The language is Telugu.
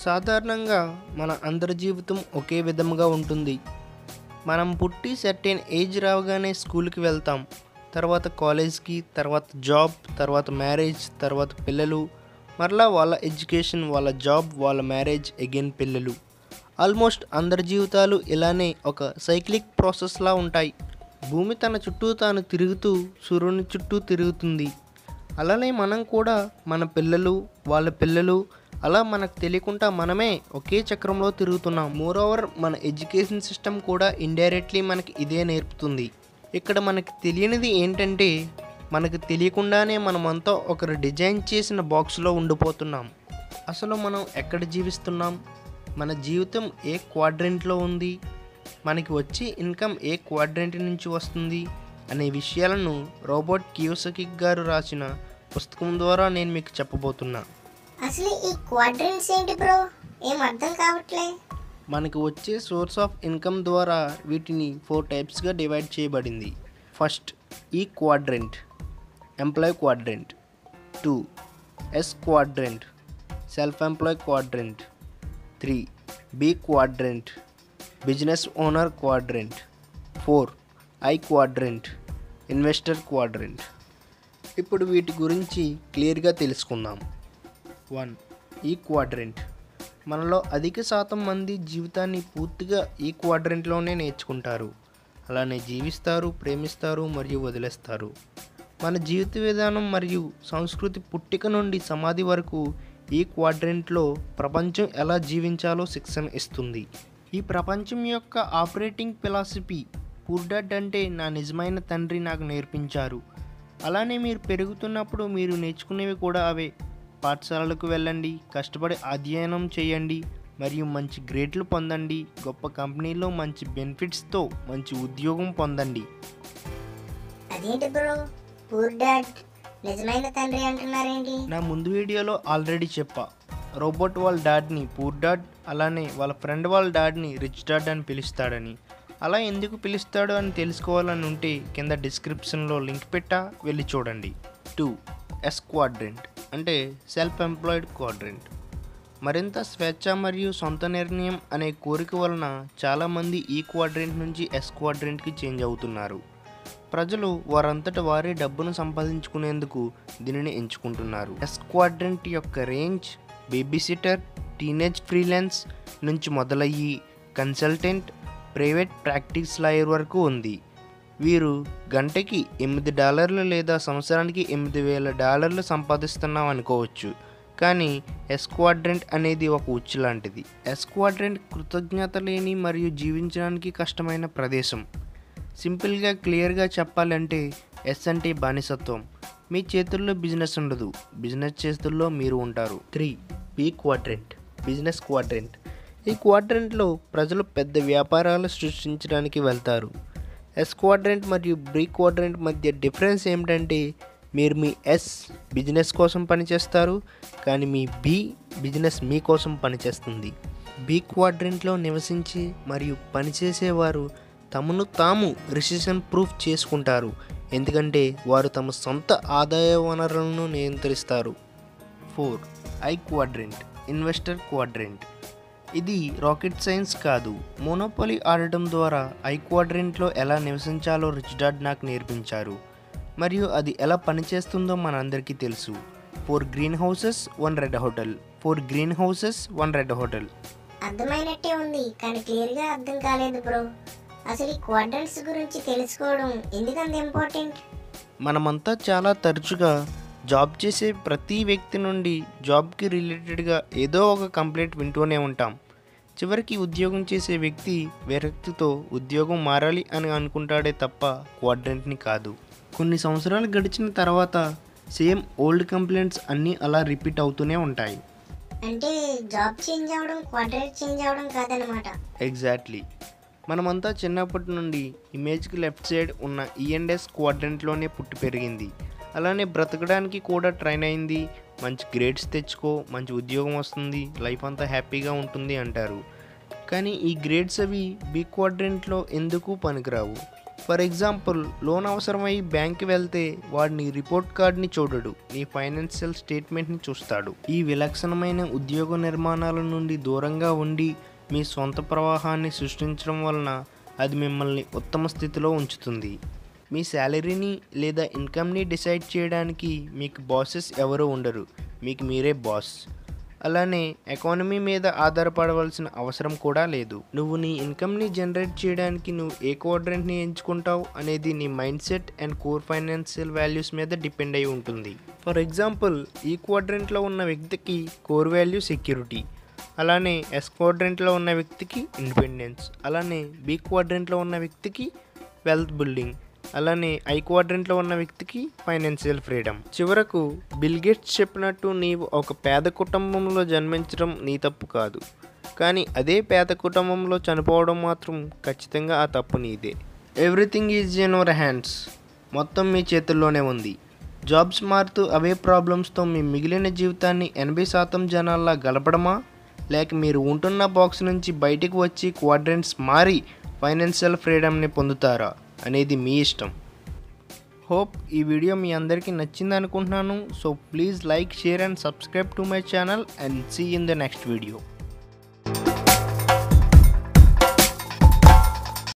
సాధారణంగా మన అందరి జీవితం ఒకే విధముగా ఉంటుంది మనం పుట్టి సర్టెన్ ఏజ్ రావగానే స్కూల్కి వెళ్తాం తర్వాత కాలేజ్కి తర్వాత జాబ్ తర్వాత మ్యారేజ్ తర్వాత పిల్లలు మరలా వాళ్ళ ఎడ్యుకేషన్ వాళ్ళ జాబ్ వాళ్ళ మ్యారేజ్ అగైన్ పిల్లలు ఆల్మోస్ట్ అందరి జీవితాలు ఇలానే ఒక సైక్లిక్ ప్రాసెస్లా ఉంటాయి భూమి తన చుట్టూ తాను తిరుగుతూ సూర్యుని చుట్టూ తిరుగుతుంది అలానే మనం కూడా మన పిల్లలు వాళ్ళ పిల్లలు అలా మనకు తెలియకుండా మనమే ఒకే చక్రంలో తిరుగుతున్నాం మోర్ ఓవర్ మన ఎడ్యుకేషన్ సిస్టమ్ కూడా ఇండైరెక్ట్లీ మనకి ఇదే నేర్పుతుంది ఇక్కడ మనకి తెలియనిది ఏంటంటే మనకు తెలియకుండానే మనమంతా ఒకరు డిజైన్ చేసిన బాక్స్లో ఉండిపోతున్నాం అసలు మనం ఎక్కడ జీవిస్తున్నాం మన జీవితం ఏ క్వాడ్రెంట్లో ఉంది మనకి వచ్చే ఇన్కమ్ ఏ క్వాడ్రెంట్ నుంచి వస్తుంది అనే విషయాలను రోబోట్ కియోసకిక్ గారు రాసిన పుస్తకం ద్వారా నేను మీకు చెప్పబోతున్నా అసలు ఈ క్వాడ్రెంట్స్ ఏంటి బ్రో ఏం అర్థం కావట్లే మనకు వచ్చే సోర్స్ ఆఫ్ ఇన్కమ్ ద్వారా వీటిని ఫోర్ టైప్స్గా డివైడ్ చేయబడింది first E quadrant employ quadrant two S quadrant self employ quadrant three B quadrant business owner quadrant four I quadrant investor quadrant ఇప్పుడు వీటి గురించి క్లియర్గా తెలుసుకుందాం వన్ ఈ క్వాడ్రెంట్ మనలో అధిక శాతం మంది జీవితాన్ని పూర్తిగా ఈ క్వాడ్రెంట్లోనే నేర్చుకుంటారు అలానే జీవిస్తారు ప్రేమిస్తారు మరియు వదిలేస్తారు మన జీవిత విధానం మరియు సంస్కృతి పుట్టిక నుండి సమాధి వరకు ఈ క్వాడ్రెంట్లో ప్రపంచం ఎలా జీవించాలో శిక్షణ ఇస్తుంది ఈ ప్రపంచం యొక్క ఆపరేటింగ్ ఫిలాసఫీ పూర్ డాడ్ అంటే నా నిజమైన తండ్రి నాకు నేర్పించారు అలానే మీరు పెరుగుతున్నప్పుడు మీరు నేర్చుకునేవి కూడా అవే పాఠశాలలకు వెళ్ళండి కష్టపడి అధ్యయనం చేయండి మరియు మంచి గ్రేడ్లు పొందండి గొప్ప కంపెనీలో మంచి బెనిఫిట్స్తో మంచి ఉద్యోగం పొందండి అదేంటి బ్రో పూర్ డాడ్ నిజమైన తండ్రి అంటున్నారేంటి నా ముందు వీడియోలో ఆల్రెడీ చెప్పా రోబోట్ వాళ్ళ డాడ్ని పూర్ డాడ్ అలానే వాళ్ళ ఫ్రెండ్ వాళ్ళ డాడ్ని రిచ్ డాడ్ అని పిలుస్తాడని అలా ఎందుకు పిలుస్తాడు అని తెలుసుకోవాలని ఉంటే కింద డిస్క్రిప్షన్లో లింక్ పెట్టా వెళ్ళి చూడండి టూ ఎస్ క్వాడ్రెంట్ అంటే సెల్ఫ్ ఎంప్లాయిడ్ క్వాడ్రెంట్ మరింత స్వేచ్ఛ మరియు సొంత నిర్ణయం అనే కోరిక వలన చాలామంది ఈ క్వాడ్రెంట్ నుంచి ఎస్ క్వాడ్రెంట్కి చేంజ్ అవుతున్నారు ప్రజలు వారంతట వారే డబ్బును సంపాదించుకునేందుకు దీనిని ఎంచుకుంటున్నారు ఎస్ క్వాడ్రెంట్ యొక్క రేంజ్ బేబీసిటర్ టీనేజ్ ఫ్రీలాన్స్ నుంచి మొదలయ్యి కన్సల్టెంట్ ప్రైవేట్ ప్రాక్టీస్ లాయర్ వరకు ఉంది వీరు గంటకి ఎనిమిది డాలర్లు లేదా సంవత్సరానికి ఎనిమిది వేల డాలర్లు సంపాదిస్తున్నాం అనుకోవచ్చు కానీ ఎస్క్వాడ్రెంట్ అనేది ఒక ఉచ్చు లాంటిది ఎస్క్వాడ్రెంట్ కృతజ్ఞత లేని మరియు జీవించడానికి కష్టమైన ప్రదేశం సింపుల్గా క్లియర్గా చెప్పాలంటే ఎస్ అంటే బానిసత్వం మీ చేతుల్లో బిజినెస్ ఉండదు బిజినెస్ చేతుల్లో మీరు ఉంటారు three B quadrant business quadrant ఈ క్వాడ్రెంట్లో ప్రజలు పెద్ద వ్యాపారాలు సృష్టించడానికి వెళ్తారు ఎస్ క్వాడ్రెంట్ మరియు బి క్వాడ్రెంట్ మధ్య డిఫరెన్స్ ఏమిటంటే మీరు మీ ఎస్ బిజినెస్ కోసం పనిచేస్తారు కానీ మీ బి బిజినెస్ మీ కోసం పనిచేస్తుంది బి క్వాడ్రెంట్లో నివసించి మరియు పనిచేసేవారు తమను తాము రిసిషన్ ప్రూఫ్ చేసుకుంటారు ఎందుకంటే వారు తమ సొంత ఆదాయ వనరులను నియంత్రిస్తారు four I quadrant investor quadrant ఇది రాకెట్ సైన్స్ కాదు మోనోపొలీ ఆడటం ద్వారా ఐ క్వాడ్రెంట్లో ఎలా నివసించాలో రిచ్ డాడ్ నాకు నేర్పించారు మరియు అది ఎలా పనిచేస్తుందో మనందరికీ తెలుసు four green houses one red hotel four green houses one red hotel అర్థమైనట్టే ఉంది కానీ క్లియర్ గా అర్థం కాలేదు బ్రో అసలు ఈ క్వాడ్రెంట్స్ గురించి తెలుసుకోవడం ఎందుకంత ఇంపార్టెంట్ మనమంతా చాలా తరచుగా జాబ్ చేసే ప్రతి వ్యక్తి నుండి జాబ్కి రిలేటెడ్గా ఏదో ఒక కంప్లైంట్ వింటూనే ఉంటాం చివరికి ఉద్యోగం చేసే వ్యక్తి వేరే వ్యక్తితో ఉద్యోగం మారాలి అని అనుకుంటాడే తప్ప క్వాడ్రెంట్ని కాదు కొన్ని సంవత్సరాలు గడిచిన తర్వాత సేమ్ ఓల్డ్ కంప్లైంట్స్ అన్నీ అలా రిపీట్ అవుతూనే ఉంటాయి అంటే జాబ్ చేంజ్ అవడం క్వాడ్రెంట్ చేంజ్ అవడం కాదనమాట ఎగ్జాక్ట్లీ మనమంతా చిన్నప్పటి నుండి ఇమేజ్కి లెఫ్ట్ సైడ్ ఉన్న ఈఎన్ఎస్ క్వాడ్రెంట్లోనే పుట్టి పెరిగింది అలానే బ్రతకడానికి కూడా ట్రైన్ అయింది మంచి గ్రేడ్స్ తెచ్చుకో మంచి ఉద్యోగం వస్తుంది లైఫ్ అంతా హ్యాపీగా ఉంటుంది అంటారు కానీ ఈ గ్రేడ్స్ అవి బి క్వాడ్రెంట్లో ఎందుకు పనికిరావు ఫర్ ఎగ్జాంపుల్ లోన్ అవసరమై బ్యాంక్కి వెళ్తే వాడిని రిపోర్ట్ కార్డ్ని చూడడు నీ ఫైనాన్షియల్ స్టేట్మెంట్ని చూస్తాడు ఈ విలక్షణమైన ఉద్యోగ నిర్మాణాల నుండి దూరంగా ఉండి మీ సొంత ప్రవాహాన్ని సృష్టించడం వలన అది మిమ్మల్ని ఉత్తమ స్థితిలో ఉంచుతుంది మీ శాలరీని లేదా ఇన్కమ్ని డిసైడ్ చేయడానికి మీకు బాసెస్ ఎవరు ఉండరు మీకు మీరే బాస్ అలానే ఎకానమీ మీద ఆధారపడవలసిన అవసరం కూడా లేదు నువ్వు నీ ఇన్కమ్ని జనరేట్ చేయడానికి నువ్వు ఏ క్వాడ్రెంట్ని ఎంచుకుంటావు అనేది నీ mind set and core financial values మీద డిపెండ్ అయి ఉంటుంది ఫర్ ఎగ్జాంపుల్ ఈ క్వాడ్రెంట్లో ఉన్న వ్యక్తికి కోర్ వాల్యూ సెక్యూరిటీ అలానే ఎస్ క్వాడ్రెంట్లో ఉన్న వ్యక్తికి ఇండిపెండెన్స్ అలానే బి క్వాడ్రెంట్లో ఉన్న వ్యక్తికి వెల్త్ బిల్డింగ్ అలానే ఐ క్వాడ్రెంట్లో ఉన్న వ్యక్తికి ఫైనాన్షియల్ ఫ్రీడమ్ చివరకు బిల్ గేట్స్ చెప్పినట్టు నీవు ఒక పేద కుటుంబంలో జన్మించడం నీ తప్పు కాదు కానీ అదే పేద కుటుంబంలో చనిపోవడం మాత్రం ఖచ్చితంగా ఆ తప్పు నీదే everything is in our hands మొత్తం మీ చేతుల్లోనే ఉంది జాబ్స్ మారుతూ అవే ప్రాబ్లమ్స్తో మీ మిగిలిన జీవితాన్ని ఎనభై శాతం జనాల్లా గలపడమా లేక మీరు ఉంటున్న బాక్స్ నుంచి బయటికి వచ్చి క్వాడ్రెంట్స్ మారి ఫైనాన్షియల్ ఫ్రీడమ్ని పొందుతారా అనేది మీ ఇష్టం హోప్ ఈ వీడియో మీ అందరికీ నచ్చింది అనుకుంటున్నాను so please like share and subscribe to my channel and see in the next video